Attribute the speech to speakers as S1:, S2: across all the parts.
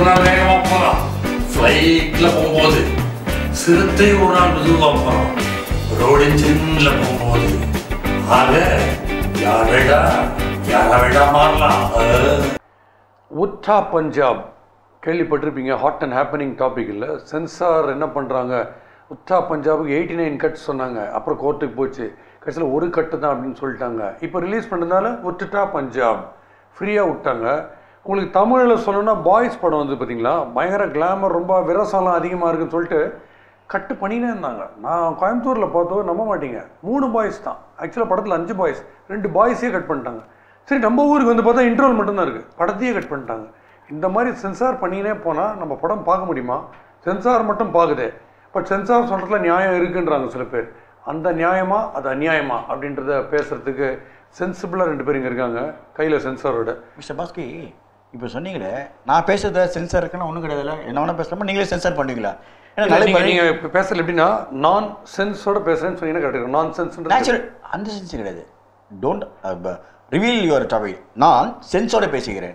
S1: ஒரு நாள் வேகமா போறான் ஃப்ளைட்ல போகும்போது சிறுத்தை ஒரு நாள் மெதுவா போறான் ரோடு இன்ஜின்ல போகும்போது ஆக யார் வேடா யாரா வேடா மாறலாம் அஹ்.
S2: உத்தா பஞ்சாப் கேள்விப்பட்டிருப்பீங்க ஹாட் அண்ட் ஹேப்பனிங் டாபிக் இல்லை சென்சார் என்ன பண்ணுறாங்க உத்தா பஞ்சாபுக்கு எயிட்டி நைன் கட் சொன்னாங்க அப்புறம் கோர்ட்டுக்கு போச்சு கடைசியில் ஒரு கட்டு தான் அப்படின்னு சொல்லிட்டாங்க இப்போ ரிலீஸ் பண்ணதுனால உட்டுட்டா பஞ்சாப் ஃப்ரீயாக விட்டாங்க உங்களுக்கு தமிழில் சொல்லணும்னா பாய்ஸ் படம் வந்து பார்த்தீங்களா பயங்கர கிளாமர் ரொம்ப விரசம்லாம் அதிகமாக இருக்குன்னு சொல்லிட்டு கட்டு பண்ணினே இருந்தாங்க நான் கோயம்புத்தூரில் பார்த்தோம் நம்ப மாட்டீங்க மூணு பாய்ஸ் தான் ஆக்சுவலாக படத்தில் அஞ்சு பாய்ஸ் ரெண்டு பாய்ஸே கட் பண்ணிட்டாங்க சரி நம்ம ஊருக்கு வந்து பார்த்தா இன்ட்ரோல் மட்டும்தான் இருக்குது படத்தையே கட் பண்ணிட்டாங்க இந்த மாதிரி சென்சார் பண்ணினே போனால் நம்ம படம் பார்க்க முடியுமா சென்சார் மட்டும் பார்க்குதே பட் சென்சார் சொல்கிறதுல நியாயம் இருக்குன்றாங்க சில பேர் அந்த நியாயமா அது அநியாயமா அப்படின்றத பேசுறதுக்கு சென்சிபிளாக ரெண்டு பேர் இங்கே இருக்காங்க கையில் சென்சாரோட
S3: மிஸ்டர் பாஸ்கி இப்போ சொன்னீங்களே நான் பேசுறத சென்சார் இருக்குன்னா ஒன்றும் கிடையாதுல்ல என்ன வேணா பேசலாமா நீங்களே சென்சார் பண்ணுவீங்களா ஏன்னா
S2: இல்லை,
S3: நிறைய
S2: நீங்க
S3: பேர்
S2: நீங்க இப்ப பேசல எப்படின்னா நான் சென்ஸோட பேசுறேன்னு சொன்னீங்கன்னா கரெக்ட் நான் சென்ஸ்
S3: நேச்சுரல் அந்த சென்ஸ் கிடையாது டோன்ட் ரிவீல் யுவர் டாபிக் நான் சென்ஸோட பேசுகிறேன்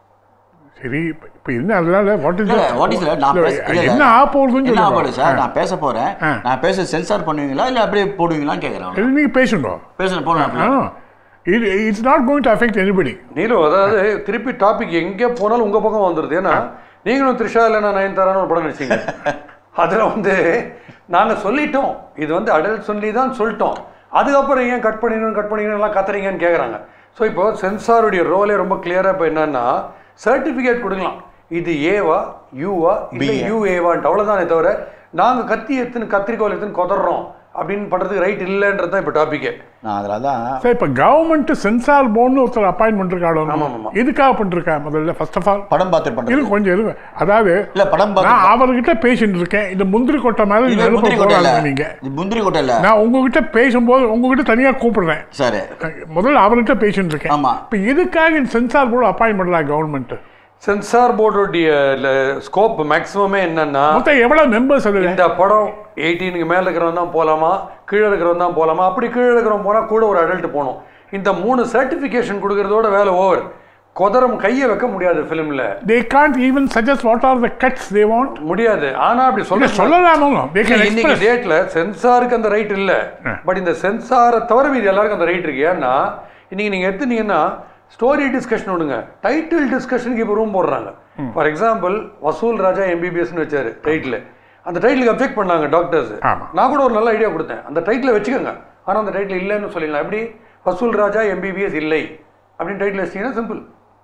S4: சரி இப்ப- இப்ப என்ன அதனால வாட் இஸ்
S3: இல்ல வாட் இஸ் நான் பேச இல்ல, இல்ல.
S4: என்ன ஆக போகுதுன்னு
S3: என்ன ஆக
S4: சொல்லுங்க.
S3: போகுது சார் நான் பேச போறேன்
S4: ஆ.
S3: நான் பேச சென்சார் பண்ணுவீங்களா இல்ல அப்படியே போடுவீங்களான்னு கேக்குறேன்
S4: இது நீங்க பேசணும்
S3: பேசுறேன் போறேன்
S4: இது it's not going to affect anybody
S2: Neelu அதாவது திருப்பி டாபிக் எங்கே போனாலும் உங்க பக்கம் வந்துடுது ஏன்னா நீங்களும் த்ரிஷா இல்லைன்னா நயன்தாரான்னு ஒரு படம் நடிச்சீங்க அதில் வந்து நாங்க சொல்லிட்டோம் இது வந்து அடல்ட் சொல்லி தான் சொல்லிட்டோம் அதுக்கப்புறம் ஏன் கட் பண்ணிக்கணும் கட் பண்ணிக்கணும் எல்லாம் கத்துறீங்கன்னு கேட்குறாங்க ஸோ இப்போ சென்சாருடைய ரோலே ரொம்ப கிளியராக இப்போ என்னன்னா சர்டிஃபிகேட் கொடுக்கலாம் இது ஏவா யூவா இல்லை
S3: BA.
S2: யூ ஏவான்ட்டு அவ்வளோதானே தவிர நாங்கள் கத்தி எடுத்துன்னு கத்திரிக்கோல் எடுத்துன்னு கொதறோம் அப்படின்னு பண்ணுறதுக்கு ரைட் இல்லைன்றது தான் இப்போ டாப்பிக்கே
S3: நான் அதில் தான்
S4: சார் இப்போ கவர்மெண்ட் சென்சார் போர்டுன்னு ஒருத்தர் அப்பாயின்மெண்ட் இருக்காளோ
S2: ஆமா, ஆமா.
S4: எதுக்காக பண்ணிருக்கா முதல்ல ஃபர்ஸ்ட் ஆஃப் ஆல்
S3: படம் பார்த்து பண்றது
S4: இருக்கு கொஞ்சம் இருக்கு அதாவது
S3: இல்ல படம்
S4: நான்
S3: பார்த்து
S4: அவர்கிட்ட பேசிட்டு இருக்கேன் இது முந்திரி கொட்டை மாதிரி
S3: இது
S4: நெருப்பு
S3: முந்திரி கொட்டை இல்ல
S4: போடாதீங்க நீங்க
S3: இது முந்திரி கொட்டை இல்ல
S4: நான் உங்ககிட்ட பேசும்போது உங்ககிட்ட தனியா கூப்பிடுறேன்
S3: சார்
S4: முதல்ல அவர்கிட்ட பேசிட்டு இருக்கேன்
S3: ஆமா.
S4: இப்போ எதுக்காக இந்த சென்சார் போர்டு அப்பாயின் பண்ணலாம் கவர்மெண்ட்
S2: சென்சார் போர்டுடைய ஸ்கோப் மேக்ஸிமமே என்னன்னா
S4: மொத்தம் எவ்வளவு மெம்பர்ஸ் அதுல
S2: இந்த படம் எயிட்டீனுக்கு மேல இருக்கிறவன் தான் போலாமா கீழே இருக்கிறவன் தான் போலாமா அப்படி கீழே இருக்கிறவன் போனா கூட ஒரு அடல்ட் போகணும் இந்த மூணு சர்டிஃபிகேஷன் கொடுக்கறதோட வேலை ஓவர் கொதரம் கையை வைக்க முடியாது ஃபிலிம்ல
S4: they can't even suggest what are the cuts they want
S2: முடியாது ஆனா அப்படி சொல்ல
S4: சொல்லலாமோ தே கேன்
S2: இன்னைக்கு
S4: எக்ஸ்பிரஸ்
S2: டேட்ல சென்சாருக்கு அந்த ரைட் இல்ல பட் இந்த சென்சாரை தவிர மீது எல்லாருக்கும் அந்த ரைட் இருக்கு ஏன்னா இன்னைக்கு நீங்க எடுத்துனீங்கன்னா ஸ்டோரி டிஸ்கஷன் விடுங்க டைட்டில் டிஸ்கஷனுக்கு இப்போ ரூம் போடுறாங்க ஃபார் எக்ஸாம்பிள் வசூல் ராஜா எம்பிபிஎஸ்னு வச்சாரு டைட்டில் அந்த டைட்டிலுக்கு அப்ஜெக்ட் பண்ணாங்க டாக்டர்ஸ்
S4: ஆமா.
S2: நான் கூட ஒரு நல்ல ஐடியா கொடுத்தேன் அந்த டைட்டில் வச்சுக்கோங்க ஆனா அந்த டைட்டில் இல்லைன்னு சொல்லிடலாம் எப்படி வசூல் ராஜா எம்பிபிஎஸ் இல்லை அப்படின்னு டைட்டில் வச்சிங்கன்னா சிம்பிள்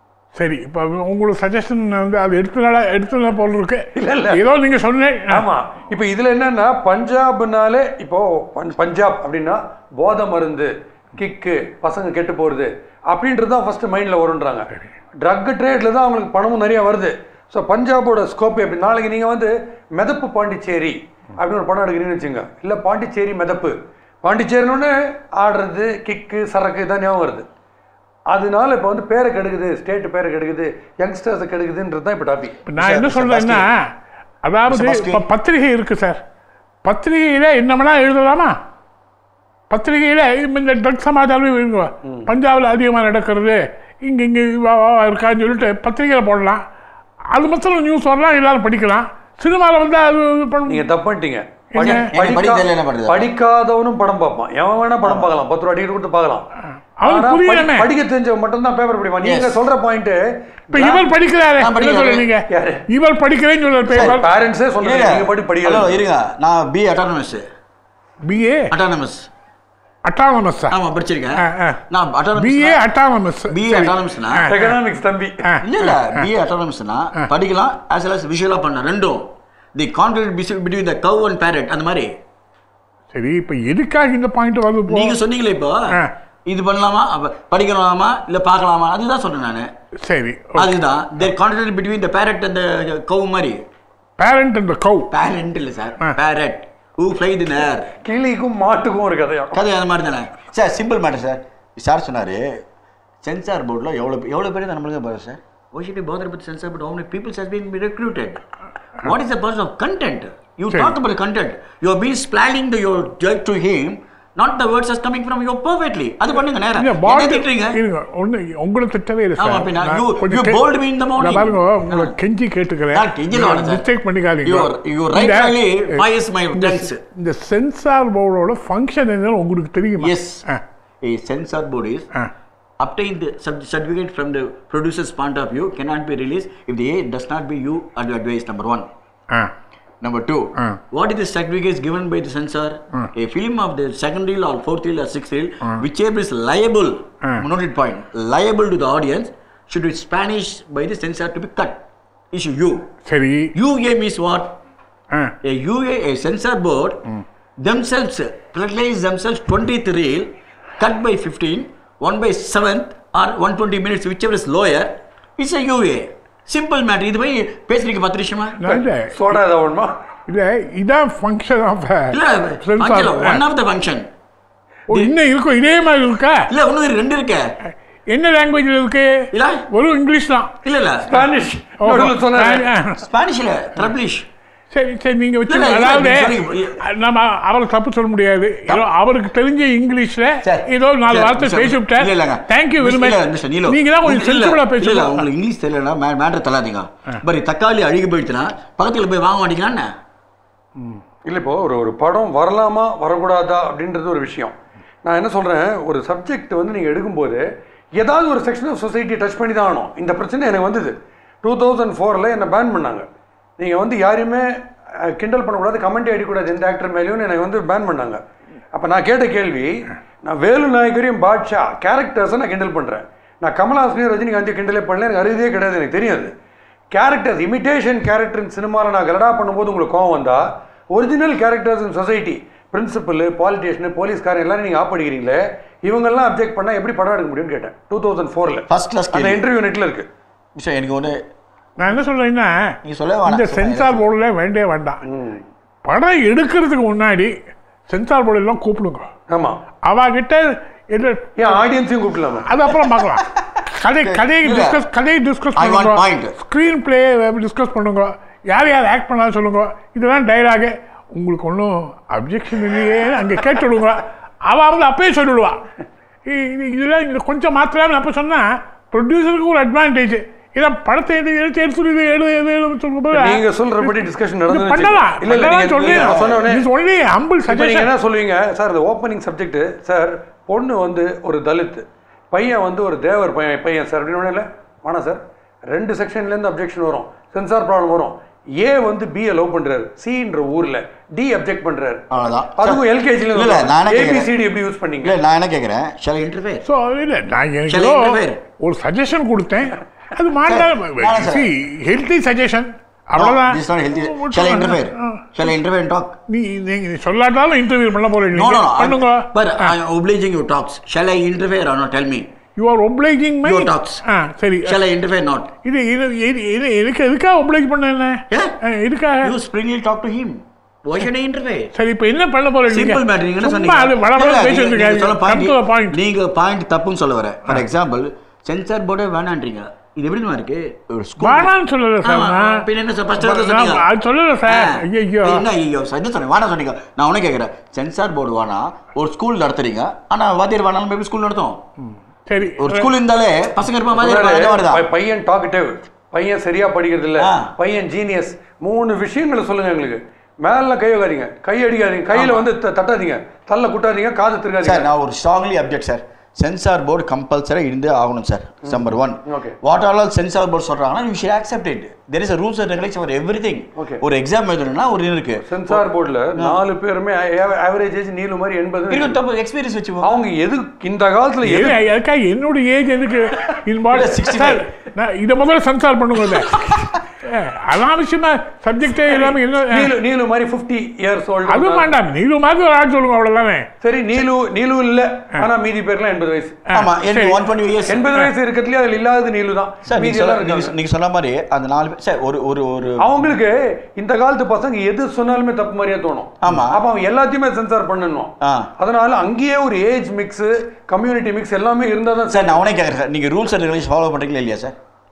S4: சரி இப்போ உங்களுக்கு சஜஷன் வந்து அது எடுத்தனால எடுத்தனால போல இருக்கு
S2: இல்ல, இல்ல.
S4: ஏதோ நீங்க சொன்னேன்
S2: ஆமா இப்போ இதுல என்னன்னா பஞ்சாப்னாலே இப்போ பஞ்- பஞ்சாப் அப்படின்னா போதை மருந்து கிக்கு பசங்க கெட்டு போறது அப்படின்றது தான் ஃபர்ஸ்ட் மைண்ட்ல வரும்ன்றாங்க ட்ரக் ட்ரேட்ல தான் அவங்களுக்கு பணமும் நிறைய வருது ஸோ பஞ்சாபோட ஸ்கோப் எப்படி நாளைக்கு நீங்க வந்து மிதப்பு பாண்டிச்சேரி அப்படின்னு ஒரு படம் எடுக்கிறீங்கன்னு வச்சுங்க இல்ல பாண்டிச்சேரி மிதப்பு பாண்டிச்சேரின்னு ஆடுறது கிக்கு சரக்கு இதான் ஞாபகம் வருது அதனால இப்போ வந்து பேரை கெடுக்குது ஸ்டேட் பேரை கெடுக்குது யங்ஸ்டர்ஸை கெடுக்குதுன்றது தான் இப்போ டாபிக்
S4: இப்ப நான் என்ன சொல்றேன்னா அதாவது
S3: Sebastian.
S4: இப்ப பத்திரிகை இருக்கு சார் பத்திரிகையில என்ன வேணா எழுதலாமா பத்திரிகையில இந்த ட்ரக் சமாச்சாரம் இருக்கு பஞ்சாப்ல அதிகமா நடக்கிறது இங்க இங்க வா, வா, வா இருக்கான்னு சொல்லிட்டு பத்திரிகையில போடலாம் அது மாத்திரம் நியூஸ் வரலாம் எல்லாரும் படிக்கலாம் சினிமாவில் வந்து அது இது பண்ண
S2: நீங்க தப்பு பண்ணிட்டீங்க படி-
S4: என்ன?
S3: எனக்கு படிக்க தெரியல, என்ன பண்றது?
S2: படிக்காதவனும் படம் பார்ப்பான் எவன் வேணா படம் பார்க்கலாம் பத்து ரூபா டிக்கெட் கொடுத்து பார்க்கலாம்
S4: அவனுக்கு
S2: ஆனா படி-
S4: புரியணுமே.
S2: படிக்க தெரிஞ்சவன் மட்டும் தான் பேப்பர் படிப்பான் நீங்க
S3: Yes.
S2: சொல்ற பாயிண்ட்
S4: இப்ப இவர் படிக்கிறாரு
S3: நான்
S4: என்ன
S3: படிக்கிறேன்.
S4: சொல்றீங்க
S2: யாரு?
S4: இவர் படிக்கிறேன்னு சொல்ற பேப்பர்
S2: பேரண்ட்ஸே சொல்றாங்க நீங்க படி
S3: ஹலோ
S2: படிக்கலாம்
S3: இருங்க நான் B autonomous
S4: BA
S3: autonomous
S4: autonomous
S3: ஆமா படிச்சிருக்கேன்
S4: ஆ, ஆ.
S3: நான் அட்டானமஸ்
S4: பிஏ அட்டானமஸ்
S3: பி அட்டானமஸ்னா
S2: எக்கனாமிக்ஸ் தம்பி
S3: இல்ல இல்ல பி அட்டானமஸ்னா படிக்கலாம் ஆஸ் வெல் அஸ் விஷுவலா பண்ண ரெண்டும் the contract between the cow and parrot அந்த மாதிரி
S4: சரி இப்ப எதுக்காக இந்த பாயிண்ட் வருது இப்போ
S3: நீங்க சொன்னீங்களே இப்போ
S4: ஆ.
S3: இது பண்ணலாமா அப்ப படிக்கலாமா இல்ல பார்க்கலாமா அதுதான் சொல்றேன் நானு
S4: சரி
S3: அதுதான் there contract between the parrot and cow மாதிரி
S4: பேரண்ட் அண்ட் கவ்
S3: பேரண்ட் இல்ல sir parrot who fly the near
S2: கிளிக்கும் மாட்டுக்கும் ஒரு கதையா
S3: கதை அந்த மாதிரி தானே sir simple matter sir sir சொன்னார் சென்சார் போர்டில் எவ்வளோ எவ்வளோ பேர் நம்மளுக்கு பாரு sir Why should you bother with censor board? How many people has been recruited? What is the purpose of content? You talk about the content. You are being splatting the, your dirt to him not the words is coming from you perfectly அது பண்ணுங்க நேரா
S4: இல்ல
S3: என்ன
S4: பாட்டு
S3: திட்டுறீங்க
S4: இருங்க ஒண்ணு உங்களை திட்டவே இல்லை
S3: ஆமா,
S4: சார்
S3: பின்ன
S4: நான்
S3: you-
S4: கொஞ்சம்
S3: you
S4: கே-
S3: bold me in the morning.
S4: நான் பாருங்க உங்களை கெஞ்சி கேட்டுக்கிறேன்
S3: நான் கெஞ்சல வேணாம் சார்.
S4: மிஸ்டேக் பண்ணிக்காதீங்க
S3: You are- you
S4: இந்த-
S3: rightfully bias my
S4: இந்த-
S3: thanks.
S4: இந்த சென்சார் போர்டோட ஃபங்க்ஷன் என்னன்னு உங்களுக்கு தெரியுமா
S3: Yes.
S4: Ah,
S3: A censor board is
S4: ah.
S3: obtained sub- certificate from the producer's point of view cannot be released if the A does not be you advised. Number one.
S4: Ah
S3: Number two,
S4: Ah.
S3: what is the certificate given by the censor? A film of the second reel or fourth reel or sixth reel, whichever is liable,
S4: Ah.
S3: noted point, liable to the audience, should be Spanish by the censor to be cut. Issue U.
S4: சரி
S3: UA means what?
S4: Ah
S3: A UA, a censor board, themselves, plagiarize themselves 20th reel, cut by 15, 1 by 7th or 120 minutes, whichever is lower, it's a UA. Simple matter. இது போய் பேசுறீங்க பத்து நிமிஷமா
S4: நான் இல்லை
S2: soda ஏதாவது வேணுமா
S4: இல்லை இதான் ஃபங்க்ஷன் ஆஃப்
S3: இல்ல
S4: censor
S3: one of the function
S4: இன்னும் இருக்கும் இதே மாதிரி இருக்கா
S3: இல்ல இன்னும் ரெண்டு இருக்கு
S4: என்ன லாங்குவேஜில் இருக்கு
S3: இல்ல
S4: வெறும் இங்கிலீஷ் தான்
S3: இல்ல இல்ல
S2: ஸ்பானிஷ் நடுவில் சொன்னாரு
S4: ஆ,
S3: ஸ்பானிஷ்ல ட்ரபிளிஷ்
S4: சரி சரி நீங்க வச்சு
S3: இல்ல, இல்ல,
S4: அதாவது
S3: sorry.
S4: நம்ம அவரை தப்பு சொல்ல முடியாது ஏதோ அவருக்கு தெரிஞ்ச இங்கிலீஷ்ல
S3: சார்,
S4: ஏதோ நாலு
S3: சார்,
S4: வார்த்தை
S3: சார்,
S4: பேசி விட்டார்
S3: இல்ல, இல்லங்க.
S4: தேங்க்யூ வெரி
S3: மிஸ்-
S4: மச்
S3: இல்ல, மிஸ்டர் நீலோ.
S4: நீங்க தான் கொஞ்சம்
S3: இல்ல,
S4: சென்சிபிளா
S3: இல்ல, இல்ல,
S4: பேசணும்
S3: உங்களுக்கு இங்கிலீஷ் தெரியலனா மேட்ரு தள்ளாதீங்க பரி தக்காளி அழுகி போயிடுச்சுன்னா பக்கத்துல போய் வாங்க மாட்டீங்களா என்ன?
S2: இல்லை இப்போ ஒரு ஒரு படம் வரலாமா வரக்கூடாதா அப்படின்றது ஒரு விஷயம் நான் என்ன சொல்கிறேன் ஒரு சப்ஜெக்ட் வந்து நீங்கள் எடுக்கும்போது ஏதாவது ஒரு செக்ஷன் ஆஃப் சொசைட்டி டச் பண்ணி தான் ஆகணும் இந்த பிரச்சனை எனக்கு வந்தது டூ தௌசண்ட் ஃபோரில் என்னை பேன் பண்ணாங்க நீங்கள் வந்து யாரையுமே அஹ், கிண்டல் பண்ணக்கூடாது கமெண்ட் அடிக்கக்கூடாது எந்த ஆக்டர் மேலேயும் எனக்கு வந்து பேன் பண்ணாங்க அப்போ நான் கேட்ட கேள்வி நான் வேலு நாயகரையும் பாட்ஷா கேரக்டர்ஸை நான் கிண்டல் பண்ணுறேன் நான் கமல்ஹாசனையும் ரஜினிகாந்தையும் கிண்டலே பண்ணல எனக்கு அறியதே கிடையாது எனக்கு தெரியாது கேரக்டர்ஸ் இமிட்டேஷன் கேரக்டர் சினிமாவில் நான் கலடா பண்ணும்போது உங்களுக்கு கோவம் வந்தா original characters in society principal politician போலீஸ்காரன் எல்லாரும் நீங்கள் ஆப் அடிக்கிறீங்களே இவங்கெல்லாம் அப்ஜெக்ட் பண்ணால் எப்படி படம் எடுக்க முடியும்னு கேட்டேன் டூ தௌசண்ட் ஃபோரில்
S3: First class
S2: அந்த
S3: கேள்வி.
S2: இன்டர்வியூ நெட்டில் இருக்கு
S3: மிஸ்டர் எனக்கு ஒன்று
S4: நான் என்ன சொல்றேன்னா
S3: நீங்க சொல்ல வேணாம்.
S4: இந்த சென்சார் போர்டில் வேண்டே வேண்டாம் படம் எடுக்கிறதுக்கு முன்னாடி சென்சார் போர்டு எல்லாம் கூப்பிடுங்க
S2: ஆமாம்
S4: அவகிட்ட என்ன
S2: ஏன் ஆடியன்ஸையும் கூப்பிடலாமா
S4: அது அப்புறம் பார்க்கலாம் கதை கதையை
S3: இல்ல.
S4: டிஸ்கஸ் கதையை டிஸ்கஸ்
S3: I want
S4: பண்ணுங்க
S3: point.
S4: ஸ்க்ரீன் பிளே டிஸ்கஸ் பண்ணுங்க யார் யார் ஆக்ட் பண்ணா சொல்லுங்க இதெல்லாம் டைலாகு உங்களுக்கு ஒன்றும் அப்ஜெக்ஷன் இல்லையே அங்கே கேட்டுடுங்க அவள் வந்து அப்பயே சொல்லிடுவா இ- இது- இதெல்லாம் இங்கே கொஞ்சம் மாத்திராம அப்போ சொன்னால் ப்ரொடியூசருக்கு ஒரு அட்வான்டேஜ் இதை படத்தை எது எடுத்து எடுத்து சொல்லி எடு எடு எடுன்னு சொல்லும்போது
S2: நீங்க சொல்றபடி டிஸ்கஷன்
S4: இது
S2: நடந்து
S4: பண்ணலாம்
S2: இல்ல இல்ல
S4: பண்ணலாம்
S2: நீங்க
S4: சொல்லி
S2: நான் சொன்ன உடனே
S4: இது சொல்லி ஹம்பிள்
S2: இப்ப நீங்க
S4: சஜஷன்
S2: என்ன சொல்லுவீங்க சார் இந்த ஓப்பனிங் சப்ஜெக்ட் சார் பொண்ணு வந்து ஒரு தலித் பையன் வந்து ஒரு தேவர் பையன் பையன் சார் அப்படின்னு இல்லை வேணாம் சார் ரெண்டு செக்ஷன்லேருந்து அப்ஜெக்ஷன் வரும் சென்சார் ப்ராப்ளம் வரும் ஏ வந்து பிஏ லவ் பண்றாரு சின்ற ஊர்ல டி அப்ஜெக்ட் பண்றாரு
S3: அவ்வளவுதான்.
S2: அதுவும்
S3: இல்ல,
S2: எல்கேஜில
S3: இல்ல, நான் என்ன கேக்குறேன்.
S2: ஏபிசிடி எப்படி யூஸ் பண்ணீங்க
S3: இல்லை நான் என்ன கேட்குறேன் ஷால் இன்டர்ஃபேர்
S4: ஸோ இல்லை நான் எனக்கு
S3: Shall I
S4: ஏதோ
S3: interfere?
S4: ஒரு சஜஷன் கொடுத்தேன் அது
S3: Sir, வேணாம்
S4: மாட்டா
S3: sir.
S4: ஹெல்த்தி சஜஷன் அவ்வளோதான்
S3: this not healthy shall interfere shall interfere talk
S4: நீ நீங்க சொல்லாட்டாலும் இன்டர்வியூ பண்ண போறீங்க
S3: No, no, no.
S4: பண்ணுங்க
S3: But I am obliging you talks. Shall I interfere or not? Tell me.
S4: You are obliging my
S3: Your talks.
S4: ஆ சரி
S3: Shall I interfere not?
S4: இது இது இது இது எதுக்கு எதுக்காக ஒப்ளைஜ் பண்ண என்ன
S3: Yeah.
S4: ஆ, எதுக்காக
S3: You springly talk to him. Why should I interfere?
S4: சரி இப்போ என்ன பண்ண போறீங்க
S3: சிம்பிள் மேட்டர் நீங்க என்ன
S4: சும்மா அது வள
S3: சொன்னீங்க
S4: வள
S3: இல்ல,
S4: பேசிட்டு
S3: நீங்க- நீங்க சொல்ல
S4: இருக்காங்க கம் டு
S3: point-
S4: பாயிண்ட்
S3: நீங்க பாயிண்ட் தப்புன்னு சொல்ல வர ஃபார் எக்ஸாம்பிள் சென்சார் போர்டே வேணான்றீங்க இது எப்படி தெரியுமா இருக்கு ஒரு school-
S4: வேணான்னு சொல்லல சார்
S3: ஆமா,
S4: நான்
S3: பின்ன என்ன சார் ஃபர்ஸ்ட்
S4: நான்
S3: சொன்னீங்க
S4: அது சொல்லல சார்
S3: ஆ.
S4: ஐயோ
S3: என்ன ஐயோ சார் என்ன சொன்னீங்க வேணாம் சொன்னீங்க நான் உனக்கு கேட்குறேன் சென்சார் போர்டு வேணா ஒரு ஸ்கூல் நடத்துறீங்க ஆனா வாத்தியார் வேணாலும் எப்படி ஸ்கூல் நடத்தும்
S4: சரி
S3: ஒரு ஸ்கூல் இருந்தாலே பசங்க இருப்பா வாத்தியார் இருப்பாங்க, அந்த மாதிரி தான்
S2: பை- பையன் டாக்கட்டிவ் பையன் சரியா படிக்கிறது இல்ல
S3: ஆ.
S2: பையன் ஜீனியஸ் மூணு விஷயங்களை சொல்லுங்க எங்களுக்கு மேல கை வைக்காதீங்க கை அடிக்காதீங்க கையில வந்து த- தட்டாதீங்க தள்ள குட்டாதீங்க காது
S3: சார்
S2: திருக்காதீங்க
S3: நான் ஒரு strongly object sir censor board compulsory இருந்தே ஆகணும் sir number one
S2: Okay.
S3: What all all censor board சொல்றாங்கன்னா you should accept it there is rules and regulation for everything
S2: Okay.
S3: ஒரு எக்ஸாம் எழுதணும்னா ஒரு இது இருக்கு
S2: சென்சார் போர்டுல நாலு பேருமே ஆவரேஜ் ஏஜ் நீலு மாதிரி எண்பது
S3: இருக்கு தப்பு எக்ஸ்பீரியன்ஸ் வச்சு
S2: அவங்க எது இந்த காலத்துல எது
S4: எது- அதுக்காக என்னோட ஏஜ் எதுக்கு இது மாதிரி
S3: இல்ல, 65.
S4: சார், நான் இதை முதல்ல சென்சார் பண்ணுங்க இதை. ஏ, அனாவசியமா சப்ஜெக்டே இல்லாம என்ன
S2: நீலு நீலு மாதிரி 50 இயர்ஸ் ஓல்டு
S4: அதுவும் வேண்டாம் நீலு மாதிரி ஒரு ஆள் சொல்லுங்க அவ்வளவுதானே
S2: சரி நீலு நீலு இல்ல ஆனா மீதி பேர்லாம் எண்பது வயசு
S3: ஆமா எனக்கு
S4: சரி.
S3: ஒன் டுவெண்ட்டி இயர்ஸ்
S2: எண்பது வயசு இருக்கிறதுலயே அதுல இல்லாதது நீலு தான்
S3: சார்
S2: மீதி
S3: நீங்க
S2: எல்லாம்
S3: சொன்ன- நீங்க
S2: இருக்காங்க.
S3: நீங்க சொன்ன மாதிரி அந்த நாலு பேர் சார் ஒரு ஒரு ஒரு
S2: அவங்களுக்கு இந்த காலத்து பசங்க எது சொன்னாலுமே தப்பு மாதிரியே தோணும்
S3: ஆமா.
S2: அப்ப அவன் எல்லாத்தையுமே சென்சார் பண்ணணும்
S3: ஆ.
S2: அதனால அங்கேயே ஒரு ஏஜ் மிக்ஸ் கம்யூனிட்டி மிக்ஸ் எல்லாமே இருந்தா தான்
S3: சார் நான் உனே கேட்குறேன் சார் நீங்கள் ரூல்ஸ் அண்ட் ரெகுலேஷன் ஃபாலோ பண்ணுறீங்களா இல்லையா சார்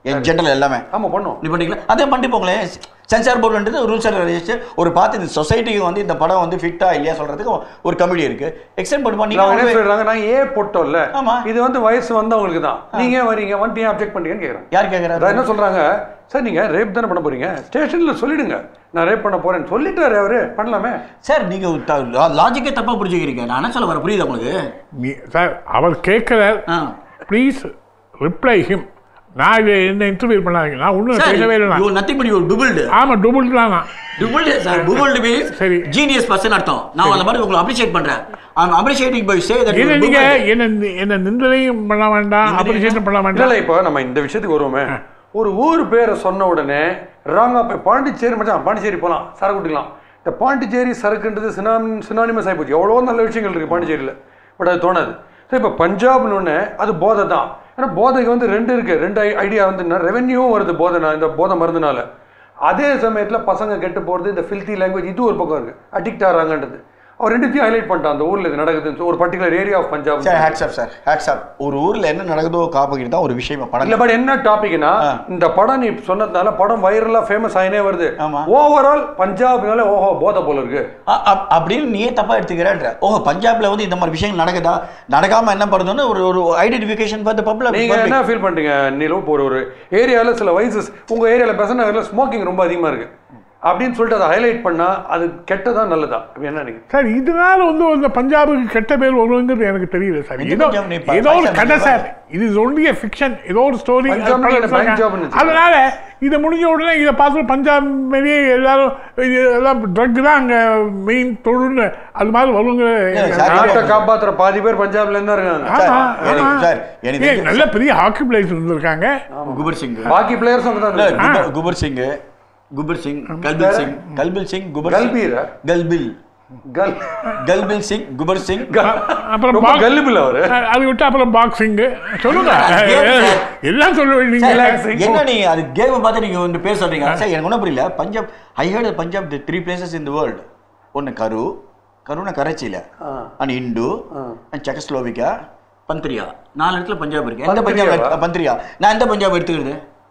S3: என் ஜென்ரல் எல்லாமே
S2: ஆமா பண்ணும்
S3: இப்படி பண்ணிக்கலாம் அதே பண்ணிட்டு போங்களேன் சென்சார் போர்டுன்றது ரூல்ஸ் அண்ட் ரெஜிஸ்டர் ஒரு பார்த்து இந்த சொசைட்டிக்கு வந்து இந்த படம் வந்து ஃபிட்டா இல்லையா சொல்றதுக்கு ஒரு கமிட்டி இருக்கு எக்ஸ்டெண்ட் பண்ணி
S2: அவங்க என்ன
S3: பண்ணி
S2: சொல்றாங்க நான் ஏ போட்டோம்ல
S3: ஆமா.
S2: இது வந்து வயசு வந்தவங்களுக்கு தான் நீங்க ஏன் வரீங்க வந்துட்டு ஏன் அப்ஜெக்ட் பண்றீங்கன்னு கேக்குறேன்
S3: யார்
S2: அதான்
S3: கேட்கறாரு
S2: என்ன சொல்றாங்க சார் நீங்க ரேப் தானே பண்ண போறீங்க ஸ்டேஷன்ல சொல்லிடுங்க நான் ரேப் பண்ண போறேன்னு சொல்லிட்டாரு அவரு பண்ணலாமே
S3: சார் நீங்க லாஜிக்கே தப்பா புரிஞ்சுக்கிறீங்க நான் என்ன சொல்ல வரேன் புரியுதா உங்களுக்கு
S4: நீ சார் அவர் கேட்கிறார்
S3: ஆ.
S4: ப்ளீஸ் ரிப்ளை ஹிம் நான் இதை என்ன இன்டர்வியூ பண்ணாதீங்க நான் ஒன்றும்
S3: சார்
S4: பேசவே இல்லை
S3: you nothing but you doubled
S4: ஆமாம் டபுள் தான் நான்
S3: டுபிள்டு சார் டுபிள்டு மீன்ஸ்
S4: சரி.
S3: ஜீனியஸ் பர்சன் அர்த்தம் நான் அந்த மாதிரி உங்களை அப்ரிஷியேட் பண்றேன் I appreciating by say that
S4: என்ன நீங்க என்ன என்ன நிந்தனையும் பண்ண வேண்டாம் அப்ரிஷியேஷன் பண்ண
S2: இல்ல
S4: வேண்டாம்
S2: இல்ல இப்போ நம்ம இந்த விஷயத்துக்கு வருவோமே ஒரு ஊர் பேரை சொன்ன உடனே ராங்கா போய் பாண்டிச்சேரி மச்சான் பாண்டிச்சேரி போலாம் சரக்கு குடிக்கலாம் இந்த பாண்டிச்சேரி சரக்குன்றது சினாமி சினானிமஸ் ஆகி போச்சு எவ்வளோ நல்ல விஷயங்கள் இருக்கு பாண்டிச்சேரியில் பட் அது தோணாது ஸோ இப்போ பஞ்சாப்னு ஒன்று அது போதை தான் ஏன்னா போதைக்கு வந்து ரெண்டு இருக்கு ரெண்டு ஐடியா வந்து ரெவென்யூவும் வருது போதை இந்த போதை மருந்துனால அதே சமயத்தில் பசங்க கெட்டு போகிறது இந்த ஃபில்த்தி லாங்குவேஜ் இது ஒரு பக்கம் இருக்கு அடிக்ட் ஆகிறாங்கன்றது அவர் ரெண்டுத்தையும் ஹைலைட் பண்ணிட்டான் அந்த ஊரில் இது நடக்குதுன்னு சொல்லி ஒரு particular area of Punjab
S3: sir heads up sir heads up ஒரு ஊர்ல என்ன நடக்குதோ காப்பாக்கிட்டு தான் ஒரு விஷயம்
S2: இல்ல
S3: படம்
S2: பட் என்ன டாபிக்னா இந்த படம் நீ சொன்னதுனால படம் வைரலா ஃபேமஸ் ஆயினே வருது
S3: ஆமா.
S2: ஓவரால் பஞ்சாப்னால ஓஹோ போதை போல இருக்கு
S3: அ- அ- அப்படின்னு நீயே தப்பா எடுத்துக்கிறேன்ற ஓஹோ பஞ்சாப்ல வந்து இந்த மாதிரி விஷயங்கள் நடக்குதா நடக்காம என்ன பண்ணுதுன்னு ஒரு ஒரு ஐடென்டிஃபிகேஷன் பார்த்து
S2: நீங்க
S3: பப்ளிக்
S2: என்ன ஃபீல் பண்றீங்க நீலும் இப்போ ஒரு ஒரு ஏரியால சில வயசஸ் உங்க ஏரியால பெசன் நகர்ல ஸ்மோக்கிங் ரொம்ப அதிகமா இருக்கு அப்படின்னு சொல்லிட்டு அதை ஹைலைட் பண்ணா அது கெட்டதா நல்லதா அப்படி என்ன நீங்க
S4: சார் இதனால வந்து இந்த பஞ்சாபுக்கு கெட்ட பேர் வருங்கிறது எனக்கு தெரியல சார்
S3: இந்த
S4: ஏதோ
S3: பஞ்சாப் நீ ப-
S4: ஏதோ ஒரு
S3: பஞ்சாப்
S4: கதை
S3: நீ
S4: சார் இது இஸ் ஒன்லி ஃபிக்ஷன் ஏதோ ஒரு ஸ்டோரி
S2: பஞ்சாப்னு என்ன பஞ்சாப்னு வச்சுக்கோ.
S4: அதனால இதை முடிஞ்ச உடனே இதை பார்த்து பஞ்சாப் மாரியே எல்லாரும் இது எல்லாம் ட்ரக் தான் அங்கே மெயின் தொழில்னு அது மாதிரி வருங்கிற எனக்கு
S3: சார்,
S2: நாட்டை காப்பாத்துற பாதி பேர் பஞ்சாப்ல இருந்தா இருக்காங்க
S3: சார்,
S4: ஆமா,
S3: எனக்கு-
S4: ஆமா.
S3: சார், எனக்கு
S4: ஏய்,
S3: தெரிஞ்சு-
S4: நல்ல பெரிய ஹாக்கி பிளேயர்ஸ் இருந்திருக்காங்க
S3: குபர் சிங்
S2: பாக்கி பிளேயர்ஸ் வந்து
S3: இல்ல,
S2: தான்
S3: குபர்- குபர் சிங் குபர் சிங் கல்பில் சிங் கல்பில் சிங் குபர் சிங்
S2: கல்பீரா
S3: கல்பில்
S2: கல்
S3: கல்பில் சிங் குபர் சிங்
S4: அப்புறம்
S2: ரொம்ப
S4: பாக்-
S2: கல்லுபில் அவரு
S4: அது விட்டு அப்புறம் பாக்ஸிங் சொல்லுங்க
S3: ஏன் சார்?
S4: எல்லாம் சொல்ல
S3: சார்,
S4: வேண்டிய
S3: என்ன நீங்க அது கேம் பார்த்து நீங்க வந்து பேர் சொல்றீங்க சார் எனக்கு ஒன்றும் புரியல Punjab I heard Punjab the three places in the world ஒன்னு கரு கருனா கராச்சியில அண்ட் இண்டு அண்ட் செக்கஸ்லோவிக்கா பந்திரியா நாலு இடத்துல பஞ்சாப் இருக்கு எந்த பஞ்சாப்
S2: பந்திரியாவா?
S3: எடுத்து- பந்திரியா நான் எந்த பஞ்சாப் எடுத்துக்கிறது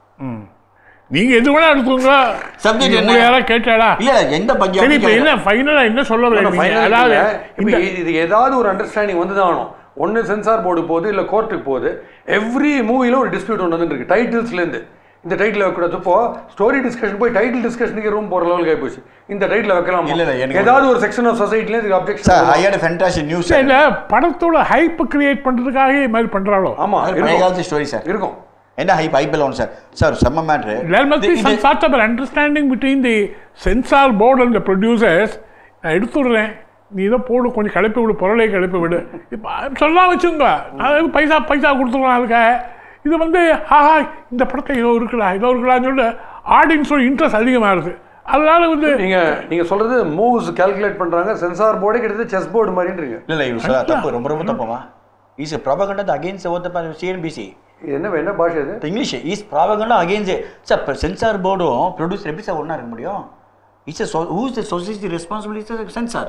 S4: நீங்க எது வேணா எடுத்துக்கோங்க
S3: Subject
S4: நீங்க
S3: என்ன?
S4: உங்களை யாராவது கேட்டாடா
S3: இல்ல எந்த பஞ்சாப்
S4: சரி இப்ப என்ன ஃபைனலா என்ன சொல்ல வரீங்க
S2: Final
S4: அதாவது
S2: இல்ல. இப்ப
S4: இந்த
S2: இது- இது ஏதாவது ஒரு அண்டர்ஸ்டாண்டிங் வந்து தான் ஆகணும் ஒன்று சென்சார் போர்டு போகுது இல்லை கோர்ட்டுக்கு போகுது எவ்ரி மூவில ஒரு டிஸ்பியூட் ஒன்று வந்து இருக்கு டைட்டில்ஸ்லேருந்து இந்த டைட்டில் வைக்கூடாது இப்போ ஸ்டோரி டிஸ்கஷன் போய் டைட்டில் டிஸ்கஷனுக்கு ரூம் போகிற லெவலுக்கு ஆகி போச்சு இந்த டைட்டில் வைக்கலாம்
S3: இல்ல, இல்ல, எனக்கு
S2: ஏதாவது ஒரு செக்ஷன் ஆஃப் சொசைட்டில இதுக்கு
S3: sir
S2: objection
S3: I hate fantasy news
S4: இல்ல படத்தோட ஹைப் கிரியேட் பண்றதுக்காக இது மாதிரி பண்றாளோ
S2: ஆமா
S3: பழைய
S2: இருக்கும்.
S3: காலத்து ஸ்டோரி சார்
S2: இருக்கும்
S3: என்ன ஹைப் ஐபிஎல் ஒன்று சார் சார் செம்ம matter
S4: There must be some sort of an understanding between the censor board and the producers. நான் எடுத்துடுறேன் நீ இதை போடு கொஞ்சம் கிளப்பி விடு பொருளை கிளப்பி விடு இப்போ சொல்லலாம் வச்சுங்க அதாவது பைசா பைசா கொடுத்துருவோம் அதுக்காக இது வந்து ஆஹா இந்த படத்தை ஏதோ இருக்குடா ஏதோ இருக்கலாம்னு சொல்லிட்டு ஆடியன்ஸோட இன்ட்ரெஸ்ட் அதிகமாகுது அதனால வந்து
S2: நீங்க நீங்க சொல்றது மூவ்ஸ் கால்குலேட் பண்றாங்க சென்சார் போர்டே கிட்டத்தட்ட செஸ் போர்டு மாதிரின்றீங்க
S3: இல்ல இல்ல இவரு சார் தப்பு ரொம்ப ரொம்ப தப்புமா இஸ் ப்ராபகண்டா அகேன்ஸ்ட் ஓத்த சிஎன்பிசி
S2: இது என்ன என்ன பாஷை இது
S3: English is propaganda against sir இப்போ சென்சார் போர்டும் ப்ரொடியூசர் எப்படி சார் ஒன்றா இருக்க முடியும் it's who is the society responsibility censor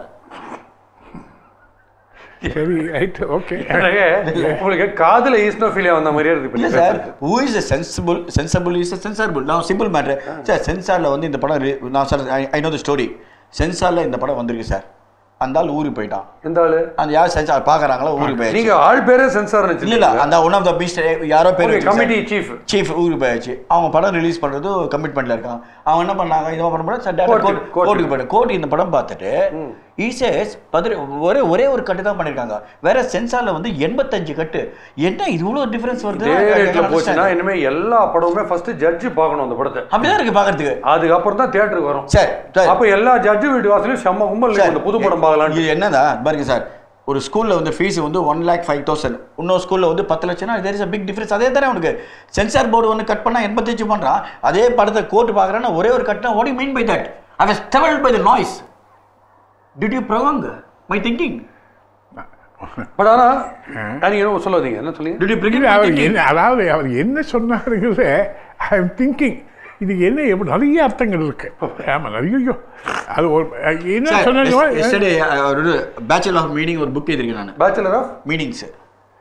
S4: சரி ரைட் ஓகே
S2: எனக்கு உங்களுக்கு காதுல ஈஸ்னோஃபீலியா வந்த மாதிரியே இருக்கு
S3: இல்ல
S2: இப்ப
S3: sir who is sensible sensible is censorable நான் சிம்பிள் மேட்ரு சார் சென்சாரில் வந்து இந்த படம் re- நான் sir I know the story சென்சாரில் இந்த படம் வந்திருக்கு சார் அந்த ஆள் ஊருக்கு போயிட்டான்
S2: எந்த ஆளு
S3: அந்த யார் சென்சார் பார்க்குறாங்களோ ஊருக்கு போயாச்சு
S2: நீங்க ஆள் பேரே சென்சார்
S3: இல்ல இல்ல அந்த ஒன் ஆஃப் த பீஸ்ட் யாரோ பேர்
S2: கமிட்டி சீஃப்
S3: சீஃப் ஊருக்கு போயாச்சு அவங்க படம் ரிலீஸ் பண்றது கமிட்மெண்ட்ல இருக்காங்க அவங்க என்ன பண்ணாங்க இதை பண்ண போது sir direct
S2: Court-
S3: court
S2: court.
S3: கோர்ட்டுக்கு போயிட்டு கோர்ட் இந்த படம் பார்த்துட்டு ஈசஸ் பதிரி ஒரே ஒரே ஒரு கட்டு தான் பண்ணிருக்காங்க வேற சென்சார்ல வந்து எண்பத்தஞ்சு கட்டு என்ன இவ்வளவு டிஃபரன்ஸ் வருது
S2: இதே ரேட்ல
S3: என்னால
S2: போச்சுன்னா
S3: understand.
S2: இனிமே எல்லா படமுமே ஃபர்ஸ்ட் ஜட்ஜி பார்க்கணும் அந்த படத்தை
S3: அப்படிதான் இருக்கு பாக்குறதுக்கு
S2: அதுக்கப்புறம் தான் தியேட்டருக்கு வரும்
S3: சார் சார்
S2: அப்ப எல்லா ஜட்ஜு வீட்டு வாசலையும் செம்ம கும்பல்
S3: சார்,
S2: இந்த புது படம் பார்க்கலாம்
S3: இது என்னதா பாருங்க சார் ஒரு ஸ்கூல்ல வந்து ஃபீஸ் வந்து ஒன் லேக் ஃபைவ் தௌசண்ட் இன்னொரு ஸ்கூல்ல வந்து பத்து லட்சம்னா there is a big difference அதே தானே உனக்கு சென்சார் போர்டு ஒன்று கட் பண்ணா எண்பத்தஞ்சு பண்றான் அதே படத்தை கோர்ட் பார்க்குறேன்னா ஒரே ஒரு கட்னா what you mean by that I was travelled by the noise did you proving my thinking
S2: but ஆனா நீங்க என்ன சொல்ல வந்தீங்க என்ன சொல்லுங்க
S3: டிட் யூ பிரிங்
S4: இல்லை அவர் என்ன அதாவது அவர் என்ன சொன்னாருங்கிறது ஐ எம் திங்கிங் இது என்ன எப்படி நிறைய அர்த்தங்கள் இருக்கு ஆமா நிறைய ஐயோ. அது ஒரு என்ன சொன்னீங்க
S3: எஸ்டர்டே ஒரு பேச்சுலர் ஆஃப் மீனிங் ஒரு புக் எழுதிருக்கேன் நான்
S2: bachelor of
S3: meanings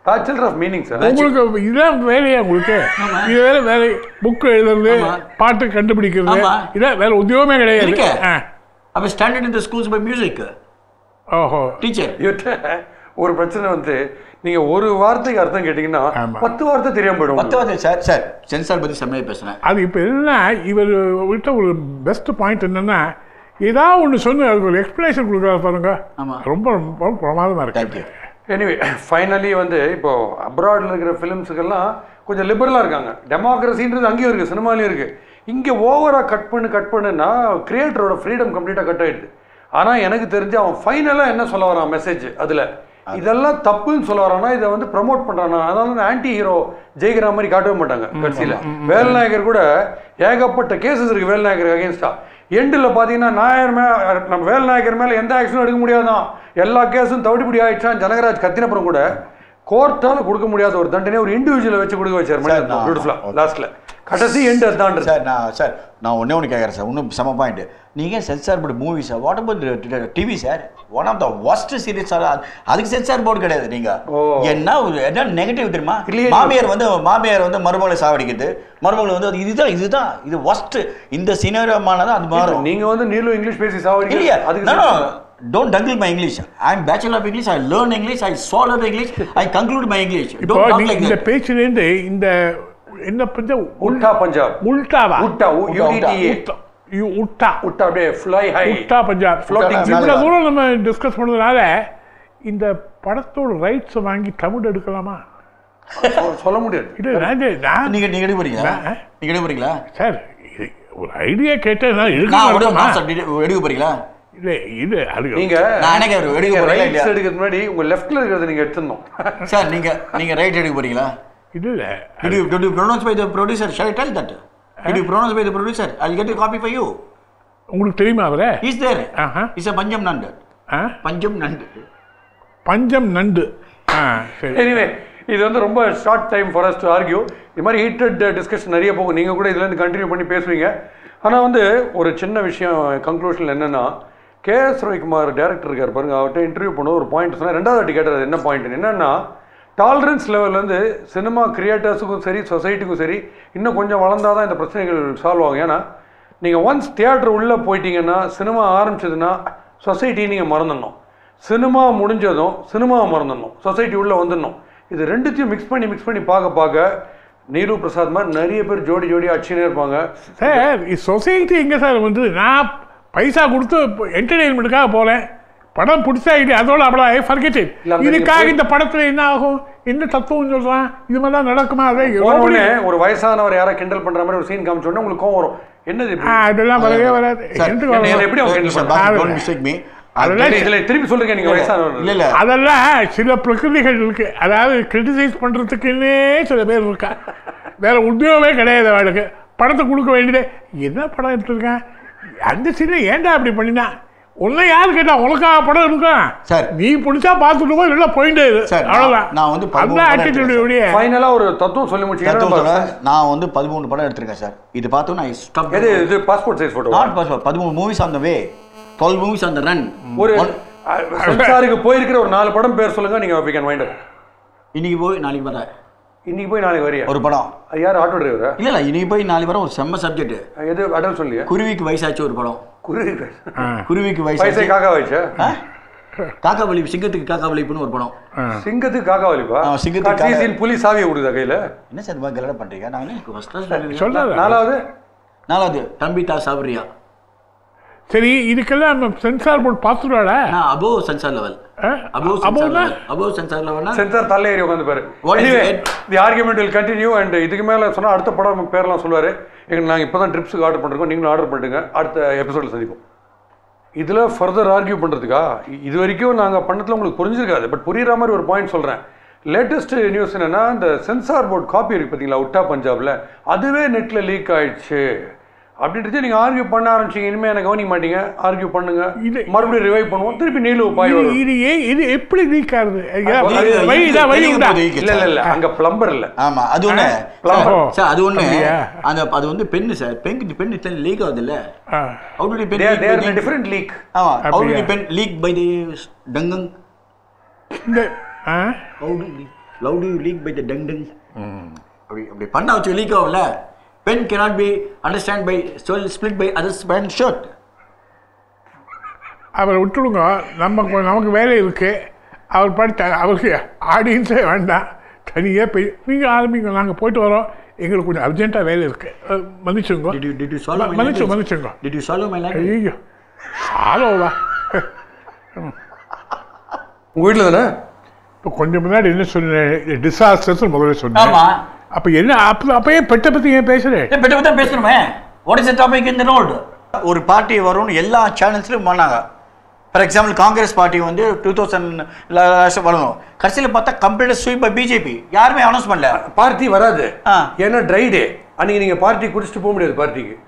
S2: bachelor of meaning sir
S4: உங்களுக்கு இதான் வேலையா உங்களுக்கு இது வேற வேலை புக் எழுதுறது
S3: ஆமா.
S4: பாட்டு கண்டுபிடிக்கிறது
S3: ஆமா.
S4: இதான் வேற உத்தியோகமே கிடையாது
S3: இருக்கு.
S4: ஆ.
S3: அப்போ ஸ்டாண்டர்ட் இந்த ஸ்கூல்ஸ் பை மியூசிக்
S4: ஓஹோ
S3: டீச்சர்
S2: இவர்கிட்ட ஒரு பிரச்சனை வந்து நீங்க ஒரு வார்த்தைக்கு அர்த்தம் கேட்டீங்கன்னா
S4: ஆமா.
S2: பத்து வார்த்தை தெரியாம போயிடும்
S3: பத்து வார்த்தை சார் சார் சென்சார் பற்றி செம்மையாக பேசுகிறேன்
S4: அது இப்போ என்ன இவர் விட்ட ஒரு பெஸ்ட் பாயிண்ட் என்னன்னா ஏதாவது ஒன்று சொன்னு அதுக்கு ஒரு எக்ஸ்பிளேஷன் கொடுக்குறாரு பாருங்க
S3: ஆமா.
S4: ரொம்ப ரொம்ப பிரமாதமாக இருக்கு
S3: தேங்க்யூ
S2: எனிவே ஃபைனலி வந்து இப்போ அப்ராடில் இருக்கிற ஃபிலிம்ஸுக்கெல்லாம் கொஞ்சம் லிபரலாக இருக்காங்க டெமோக்ரஸின்றது அங்கேயும் இருக்குது சினிமாலையும் இருக்குது இங்கே ஓவராக கட் பண்ணு கட் பண்ணுன்னா கிரியேட்டரோட ஃப்ரீடம் கம்ப்ளீட்டாக கட் ஆயிடுது ஆனால் எனக்கு தெரிஞ்சு அவன் ஃபைனலாக என்ன சொல்ல வரான் மெசேஜ் அதில் இதெல்லாம் தப்புன்னு சொல்ல வரானா இதை வந்து ப்ரமோட் பண்ணுறானா அதனால வந்து ஆன்டி ஹீரோ ஜெயிக்கிற மாதிரி காட்டவே மாட்டாங்க கடைசியில் வேல்நாயகர் கூட ஏகப்பட்ட கேசஸ் இருக்குது வேல்நாயகர் அகேன்ஸ்டா எண்டில் பார்த்தீங்கன்னா நாயர் மே நம்ம வேல்நாயகர் மேலே எந்த ஆக்ஷனும் எடுக்க முடியாதான் எல்லா கேஸும் தவிடுபடி ஆயிடுச்சான் ஜனகராஜ் கத்தினப்புறம் கூட கோர்ட்டால் கொடுக்க முடியாத ஒரு தண்டனை ஒரு இண்டிவிஜுவலை வச்சு கொடுக்க வச்சார் மணிரத்னம்
S3: நான்-
S2: பியூட்டிஃபுல்லாக லாஸ்ட்டில் கடைசி எண்டு அதுதான்
S3: சார் நான் சார் நான் ஒன்றே ஒன்று கேட்குறேன் சார் இன்னும் செம பாயிண்ட் நீங்கள் censor board movie sir what about TV sir one of the worst series sir அதுக்கு சென்சார் போர்டு கிடையாது நீங்கள்
S2: ஓ.
S3: என்ன ஒரு என்ன நெகட்டிவ் தெரியுமா
S2: இல்லையே.
S3: மாமியார் வந்து மாமியார் வந்து மருமகளை சாவடிக்குது மருமகள் வந்து அது இதுதான் இதுதான் இது ஒஸ்ட் இந்த சினிமானது அது மாறும்
S2: நீங்க வந்து நீலும் இங்கிலீஷ் பேசி சாவடிக்க
S3: இல்லையா
S2: அதுக்கு
S3: no no don't dangle my english i am bachelor of english i learn english i swallow the english i conclude my english
S4: இப்போ
S3: don't talk
S4: நீங்க
S3: like
S4: இந்த
S3: that
S4: பேச்சிலேருந்து இந்த என்ன பஞ்ச
S2: உல்டா பஞ்சாப்
S4: உல்டாவா
S2: உட்டா யூடிடிஏ
S4: உட்டா யூ- உட்டா
S2: உட்டா அப்படியே fly high
S4: Udta Punjab
S2: Floating
S4: இவ்வளவு
S3: மேல.
S4: தூரம் நம்ம டிஸ்கஸ் பண்ணதுனால இந்த படத்தோட ரைட்ஸ் வாங்கி தமிழ் எடுக்கலாமா
S2: சொல்ல முடியாது
S4: இது நான் இது- நான்
S3: நீங்க நீங்க எடுக்க போறீங்களா
S4: நான்-
S3: நீங்க எடுக்க போறீங்களா
S4: சார் இது ஒரு ஐடியா கேட்டேன் நான்
S3: நான்
S4: எடுக்க
S3: விட-
S4: மாட்டேமா
S3: நான் சார் எடுக்க போறீங்களா
S4: இது இது அது
S2: நீங்க
S3: நான் எனக்கு ஒரு எடுக்க போறீங்களா
S2: ரைட்ஸ்
S3: இல்லையா
S2: எடுக்கிறதுக்கு முன்னாடி உங்க லெஃப்ட்ல இருக்கிறத நீங்க எடுத்துடணும்
S3: சார் நீங்க நீங்க ரைட் எடுக்க போறீங்களா
S4: இது இல்ல
S3: did you did you pronounce by the producer shall i tell that did you pronounce by the producer i'll get a copy for you
S4: உங்களுக்கு தெரியுமா அவரை
S3: he's there
S4: Aha.
S3: he's a பஞ்சம் நண்டு
S4: ஆ?
S3: பஞ்சம் நண்டு
S4: பஞ்சம் நண்டு ஆ சரி
S2: எனிவே இது வந்து ரொம்ப short time for us to argue இது மாதிரி ஹீட்டட் டிஸ்கஷன் நிறைய போகும் நீங்கள் கூட இதுலேருந்து கண்டினியூ பண்ணி பேசுவீங்க ஆனால் வந்து ஒரு சின்ன விஷயம் கன்க்ளூஷனில் என்னென்னா கே எஸ் ரவிக்குமார் டேரக்டர் இருக்கார் பாருங்க அவர்கிட்ட இன்டர்வியூ பண்ண ஒரு பாயிண்ட் சொன்னால் ரெண்டாவது வாட்டி கேட்டது என்ன பாயிண்ட் என்னென்னா டாலரன்ஸ் லெவல்லேருந்து சினிமா கிரியேட்டர்ஸுக்கும் சரி சொசைட்டிக்கும் சரி இன்னும் கொஞ்சம் வளர்ந்தால் தான் இந்த பிரச்சனைகள் சால்வ் ஆகும் ஏன்னா நீங்கள் ஒன்ஸ் தியேட்டர் உள்ளே போயிட்டீங்கன்னா சினிமா ஆரம்பிச்சதுன்னா சொசைட்டியை நீங்கள் மறந்துடணும் சினிமா முடிஞ்சதும் சினிமாவை மறந்துடணும் சொசைட்டி உள்ளே வந்துடணும் இது ரெண்டுத்தையும் மிக்ஸ் பண்ணி மிக்ஸ் பண்ணி பார்க்க பார்க்க நீரு பிரசாத் மாதிரி நிறைய பேர் ஜோடி ஜோடி அடிச்சுனே இருப்பாங்க
S4: சார் சொசைட்டி எங்கே சார் வந்து நான் பைசா கொடுத்து என்டர்டெயின்மெண்ட்டுக்காக போகிறேன் படம் பிடிச்சா இது அதோட அவ்வளோ ஃபர்கெட்
S2: இல்ல, அந்த
S4: இதுக்காக
S2: நீங்க
S4: இந்த படத்தில் என்ன ஆகும் என்ன தத்துவம் சொல்கிறான் இது மாதிரி தான் நடக்குமா அதே
S2: போன
S4: nobody-
S2: உடனே ஒரு வயசானவர் யாரா கிண்டல் பண்ற மாதிரி ஒரு சீன் காமிச்ச உடனே உங்களுக்கு கோவம் வரும் என்னது இப்படி?
S4: ஆ, அதெல்லாம் வரவே வராது
S3: சார்,
S4: எனக்கு
S2: என்ன-
S4: வரும்.
S2: எப்படி அவங்க
S3: Sir,
S2: கேள்வி
S3: Basu,
S4: பண்றாங்க?
S3: don't mistake me
S4: அதெல்லாம்
S2: இல்ல, இதுல திருப்பி சொல்லுங்க நீங்க
S3: இல்ல
S2: வயசானவர்
S3: இல்ல
S4: அதெல்லாம் சில பிரகிருதிகள் இருக்கு அதாவது கிரிட்டிசைஸ் பண்றதுக்குன்னே சில பேர் இருக்கா வேற உத்தியோகமே கிடையாது அவளுக்கு படத்தை கொடுக்க வேண்டியது என்ன படம் எடுத்திருக்கேன் அந்த சீனை ஏன்டா அப்படி பண்ணினா உன்னை யாரு கேட்டா உனக்காக படம் இருக்கும்
S3: சார்.
S4: நீ பிடிச்சா பார்த்துட்டு போய் இல்லை போயிட்டு இரு.
S3: சார், நான்-
S4: அவ்வளவுதான்
S3: நான் வந்து பதிமூணு
S4: அந்த
S3: படம்
S4: attitude உடைய
S2: ஃபைனலா ஒரு தத்துவம் சொல்லி முடிச்சு
S3: தத்துவம் சொல்றேன். நான் வந்து பதிமூணு படம் எடுத்திருக்கேன் சார் இது பார்த்தோம் நான் ஸ்டாப்
S2: எது இது passport size photo
S3: not pass பதிமூணு movies on the way twelve movies on the run
S2: ஒரு சென்சாருக்கு போயிருக்கிற ஒரு நாலு படம் பேர் சொல்லுங்க நீங்க we can wind up
S3: இன்னைக்கு போய் நாளைக்கு வரேன்
S2: இன்னைக்கு போய் நாளைக்கு வரியா
S3: ஒரு படம்
S2: அது யார் ஆட்டோ டிரைவரா
S3: இல்ல இல்ல இன்னைக்கு போய் நாளைக்கு வர ஒரு செம்ம சப்ஜெக்ட்
S2: எது அடல் சொல்லியா
S3: குருவிக்கு வயசாச்சு ஒரு படம்
S2: குரு
S3: குருவிக்கு
S2: பைசை
S3: வயசாச்சு
S2: காக்கா வச்சா
S3: ஆ? காக்கா வலிப்பு சிங்கத்துக்கு காக்கா வலிப்புன்னு ஒரு படம்
S2: சிங்கத்துக்கு காக்கா வலிப்பா
S3: ஆ, சிங்கத்துக்கு
S2: கடைசி
S3: காக்கா.
S2: சீன் புலி சாவியை கொடுக்குதா கையில
S3: என்ன சார் இந்த மாதிரி கல்யாணம் பண்றீங்க நான் என்ன first class சொல்றீங்க?
S4: சொல்லாத
S2: நாலாவது
S3: நாலாவது தம்பிதா சாவரியா
S4: சரி இதுக்கெல்லாம் சென்சார் போர்டு பார்த்துடாடா
S3: நான் above censor level above censor
S4: அபோவ்னா
S3: லெவல் அபோவ் சென்சார் லெவல்னா
S2: சென்சார் தள்ள ஏறி உட்காந்து பாரு
S3: What is
S2: Anyway,
S3: it?
S2: the argument will continue and இதுக்கு மேல சொன்னா அடுத்த படம் பேர்லாம் சொல்லுவாரு எங்க நாங்க இப்பதான் ட்ரிப்ஸுக்கு ஆர்டர் பண்ணிருக்கோம் நீங்களும் ஆர்டர் பண்ணிட்டுங்க அடுத்த எபிசோட்ல சந்திப்போம் இதுல ஃபர்தர் ஆர்கியூ பண்றதுக்கா இ- இது வரைக்கும் நாங்க பண்ணதுல உங்களுக்கு புரிஞ்சிருக்காது பட் புரியுற மாதிரி ஒரு பாயிண்ட் சொல்றேன் லேட்டஸ்ட் நியூஸ் என்னன்னா இந்த சென்சார் போர்டு காப்பி இருக்கு பார்த்தீங்களா உட்டா பஞ்சாப்ல அதுவே நெட்ல லீக் ஆயிடுச்சு அப்படின்றது நீங்க ஆர்கியூ பண்ண ஆரம்பிச்சீங்க இனிமே எனக்கு கவனிக்க மாட்டீங்க ஆர்கியூ பண்ணுங்க
S4: இது-
S2: மறுபடியும் ரிவைவ் பண்ணுவோம் திருப்பி நீலு பாய்
S4: இது
S2: வரும்
S4: இது ஏன் இது எப்படி லீக் ஆகுது
S2: அது-
S4: வழி இதா வழி
S3: தெரியும்
S4: உண்டா
S3: போது
S2: இல்ல இல்ல இல்ல அங்க பிளம்பர் இல்ல
S3: ஆமா அது ஒண்ணு
S2: plumber.
S3: சார், சார் அது ஒண்ணு
S4: அப்படியா?
S3: அந்த அது வந்து பென்னு சார் பென் பென் இத்தனை லீக் ஆகுது இல்ல
S4: ஆ.
S3: how did pen
S2: they are they are in a different league
S3: ஆமா how did
S4: அப்படியா?
S3: Pen leak by the tongue
S4: இந்த ஆ
S3: how did love to leak by the tongue tongue அப்படி அப்படி பண்ண வச்சு லீக் ஆகும்ல pen cannot be understand by சொல் split by others pant shirt
S4: அவரை விட்டுடுங்க நமக்கு நமக்கு வேலை இருக்குது அவர் படித்த அவருக்கு ஆடியன்ஸே வேண்டாம் தனியாக போய் நீங்கள் ஆரம்பிங்க நாங்கள் போயிட்டு வரோம் எங்களுக்கு கொஞ்சம் அர்ஜென்ட்டாக வேலை இருக்குது மன்னிச்சுங்க
S3: Did you did you swallow my
S4: மன்னிச்சு
S3: language?
S4: மன்னிச்சுங்க
S3: Did you swallow my language?
S4: ஐயோ சாலோவா
S2: உங்கள் வீட்டில் தானே
S4: இப்போ கொஞ்சம் முன்னாடி என்ன சொன்னேன் டிசாஸ்டர்ஸ் முதல்ல சொன்னேன்
S3: ஆமா
S4: அப்போ என்ன அப்போ அப்பயே பெட்டை பற்றி ஏன் பேசுகிறேன்
S3: ஏன் பெட்ட பத்தி பேசணுமே what is the topic in the road ஒரு பார்ட்டி வரும்னு எல்லா சேனல்ஸ்லையும் பண்ணாங்க ஃபார் எக்ஸாம்பிள் காங்கிரஸ் பார்ட்டி வந்து டூ தௌசண்ட் வரணும் கடைசியில் பார்த்தா கம்ப்ளீட்டாக ஸ்வீப் பை பிஜேபி யாருமே அனௌன்ஸ் பண்ணல
S2: பார்ட்டி வராது
S3: ஆ.
S2: ஏன்னா ட்ரை டே அன்னைக்கு நீங்கள் பார்ட்டி குடிச்சிட்டு போக முடியாது பார்ட்டிக்கு